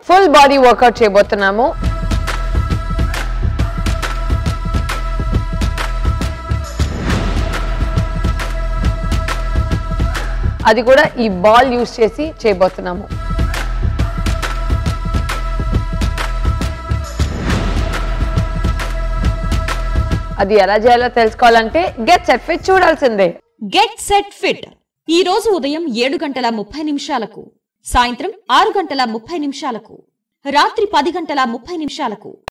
full body work out చేయబోతున్నాము అది కూడా ఈ బాల్ యూస్ చేసి చేయబోతున్నాము అది ఎలా చేయాలో తెలుసుకోవాలంటే గెట్ సెట్ ఫిట్ చూడాల్సిందే గెట్ సెట్ ఫిట్ ఈ రోజు ఉదయం ఏడు గంటల ముప్పై నిమిషాలకు సాయంత్రం ఆరు గంటల ముప్పై నిమిషాలకు రాత్రి పది గంటల ముప్పై నిమిషాలకు